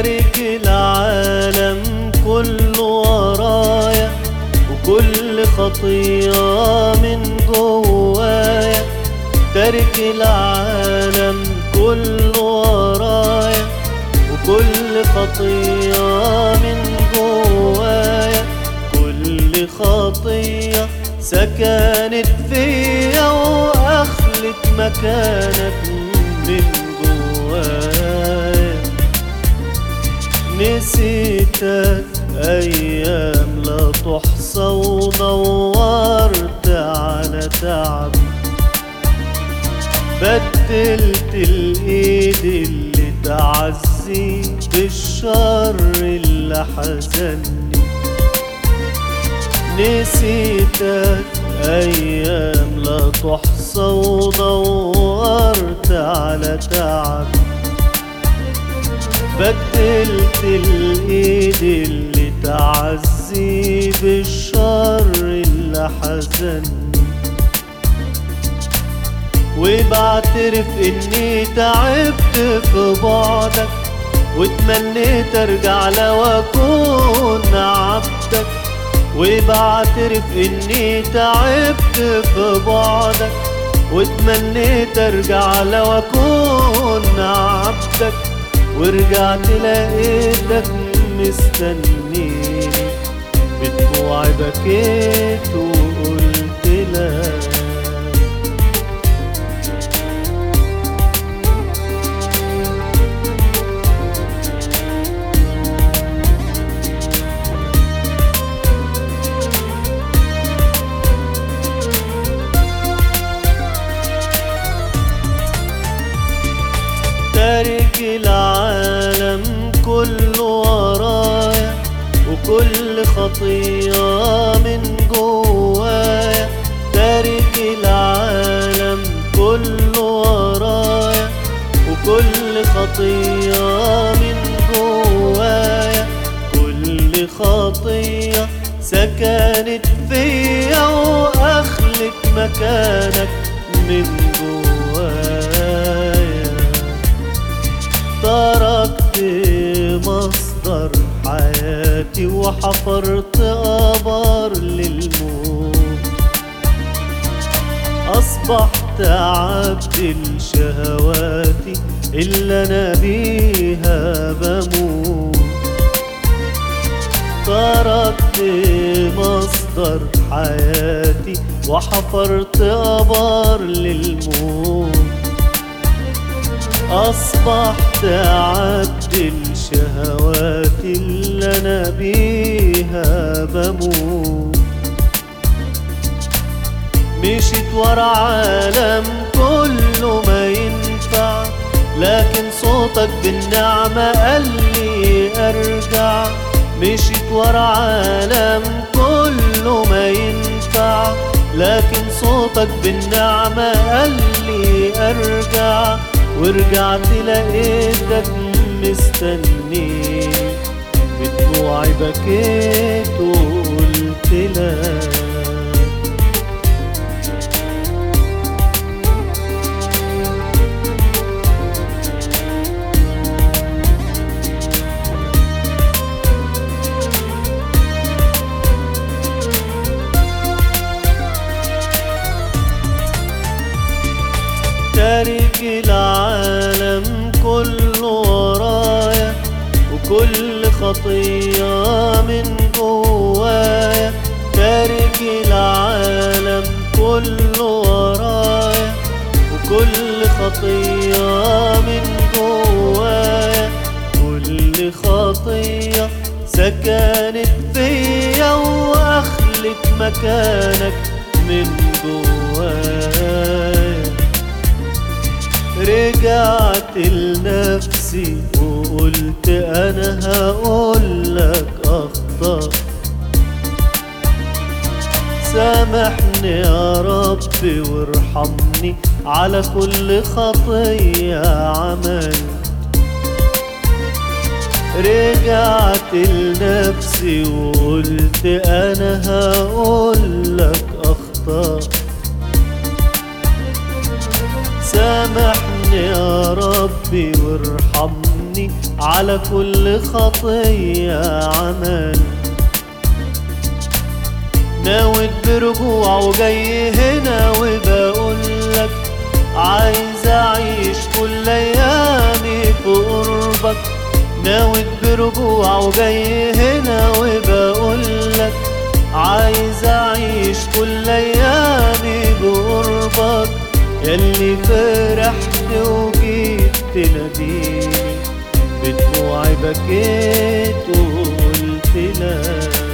تارك العالم كله ورايا وكل خطية من جوايا تارك العالم كله ورايا وكل خطية من جوايا كل خطية سكنت فيا وأخلت مكانك من جوايا نسيتك أيام لا تحصى ودورت على تعبي بدلت الإيد اللي تعزي بالشر اللي حزني نسيتك أيام لا تحصى ودورت على تعبي بدلت الايد اللي تعزي بالشر اللي حزني وبعترف اني تعبت في بعدك واتمنيت ارجع لو اكون عبدك وبعترف اني تعبت في بعدك واتمنيت ارجع لو اكون عبدك ورجعت لقيتك مستنيني بدموعي بكيت وقلت لك تارك العالم كله ورايا وكل خطية من جوايا تارك العالم كله ورايا وكل خطية من جوايا كل خطية سكنت فيا وأخلت مكانك من جوايا تركت مصدر حياتي وحفرت آبار للموت أصبحت عبد لشهواتي اللي أنا بيها بموت تركت مصدر حياتي وحفرت آبار للموت أصبحت عبد الشهوات اللي أنا بيها بموت مشيت ورا عالم كله ما ينفع لكن صوتك بالنعمة قال لي أرجع مشيت ورا عالم كله ما ينفع لكن صوتك بالنعمة قال لي أرجع ورجعت لقيتك مستني بدموعي بكيت وقلت لك تارك العالم كله ورايا وكل خطية من جوايا تارك العالم كله ورايا وكل خطية من جوايا كل خطية سكنت فيا وأخلت مكانك من جوايا رجعت لنفسي وقلت انا هقول لك اخطأ سامحني يا ربي وارحمني على كل خطية عمل رجعت لنفسي وقلت انا هقول لك اخطأ سامحني سامحني يا ربي وارحمني على كل خطية عمل ناوي برجوع وجاي هنا وبقولك عايز اعيش كل ايامي في قربك ناوي برجوع وجاي هنا وبقولك عايز اعيش كل ايامي بقربك ياللي فرحت وجيت تناديني بدموعي بكيت وقلت لك